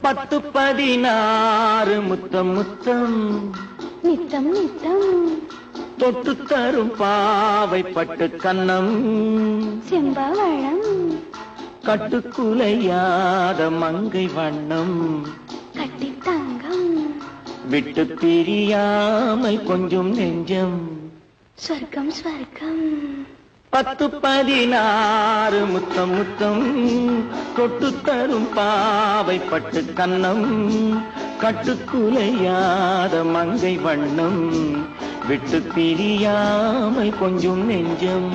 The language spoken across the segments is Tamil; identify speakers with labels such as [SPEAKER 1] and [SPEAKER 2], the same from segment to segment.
[SPEAKER 1] பத்து பதினாறு முத்தம் முத்தம்
[SPEAKER 2] நித்தம் நித்தம்
[SPEAKER 1] தொட்டு தரும் பாவை பட்டு கன்னம்
[SPEAKER 2] செம்பவளம்
[SPEAKER 1] கட்டுக்குலையாத மங்கை வண்ணம்
[SPEAKER 2] கட்டி தங்கம்
[SPEAKER 1] விட்டு பிரியாமல் கொஞ்சம் நெஞ்சம்
[SPEAKER 2] சொர்க்கம் ஸ்வர்க்கம்
[SPEAKER 1] பத்து பதினாறு முத்தம் முத்தம் தொட்டு தரும் பாவை பட்டு கன்னம் கட்டுக்குலையாத மங்கை வண்ணம் விட்டு பிரியாமல் கொஞ்சம் நெஞ்சம்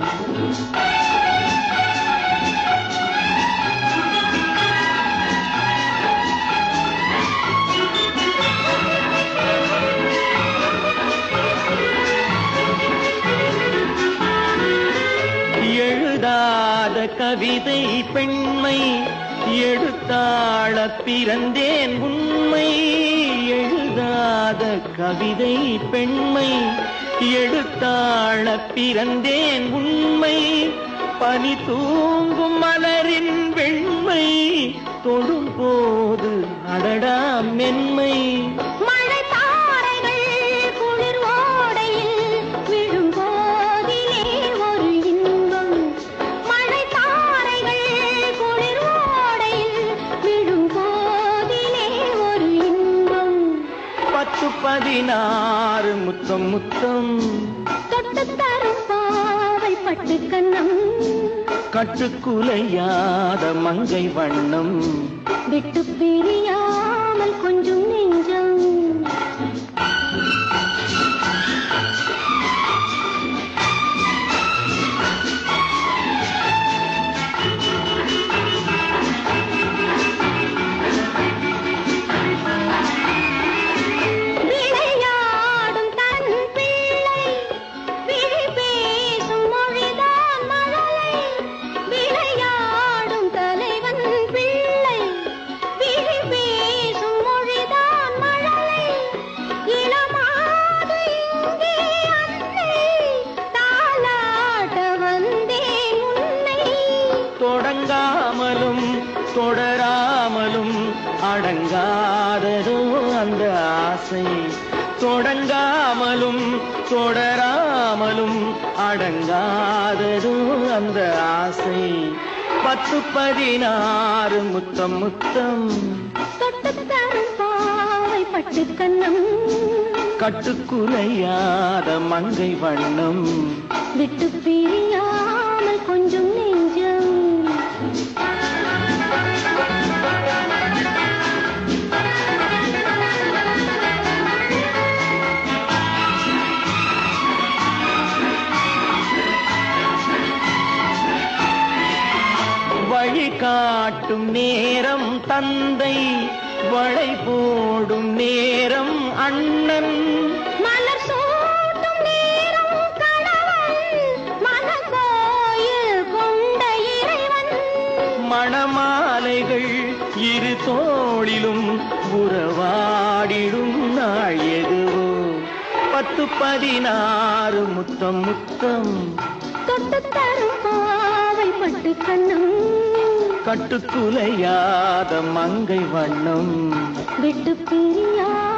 [SPEAKER 1] எழுதாத கவிதை பெண்மை எடுத்தாள பிறந்தேன் உண்மை எழுதாத கவிதை பெண்மை எடுத்தாள பிறந்தேன் உண்மை பனி தூங்கும் மலரின் வெண்மை தொடும் போது அடடா மென்மை
[SPEAKER 2] மழை தாரைகள் குளிர் ஓடையில் விழும் போதிலே ஒரு இன்பம் மழை தாரைகள் குளிர் ஓடையில் விழும் போதிலே ஒரு இன்பம்
[SPEAKER 1] பத்து பதினாறு முத்தம் முத்தம்
[SPEAKER 2] தொட்டு தரும் பாவை பட்டு கண்ணம்
[SPEAKER 1] கட்டுக்குலையாத மங்கை வண்ணம்
[SPEAKER 2] விட்டு பிரியாமல் கொஞ்சம் நெஞ்சம் விளையாடும் தன் பிள்ளை விழி பேசும் மொழிதான் மழலை விளையாடும் தலைவன் பிள்ளை விழி பேசும் மொழிதான் மழலை இளமாது இங்கே அன்னை தாலாட்ட வந்தேன் உன்னை
[SPEAKER 1] தொடங்காமலும் தொடராமலும் அடங்காததோ அந்த ஆசை தொடங்காமலும் தொடராமலும் அடங்காததோ அந்த ஆசை பத்து பதினாறு முத்தம் முத்தம்
[SPEAKER 2] தொட்டு தரும் பாவை பட்டு கண்ணம்
[SPEAKER 1] கட்டுக்குலையாத மங்கை வண்ணம்
[SPEAKER 2] விட்டு பிரியாமல் கொஞ்சம் நெஞ்சம்
[SPEAKER 1] வழி காட்டும் நேரம் தந்தை வளை போடும் நேரம் அண்ணன்
[SPEAKER 2] மலர் சூட்டும் நேரம் கணவன் மனக்கோயில் கொண்ட இறைவன்
[SPEAKER 1] மணமாலைகள் இரு தோளிலும் உறவாடிடும் நாள் எதுவோ பத்து பதினாறு முத்தம் முத்தம்
[SPEAKER 2] தொட்டு தரும் பாவை பட்டு கண்ணம்
[SPEAKER 1] கட்டுக்குலையாத மங்கை வண்ணம்
[SPEAKER 2] விட்டு பிரியா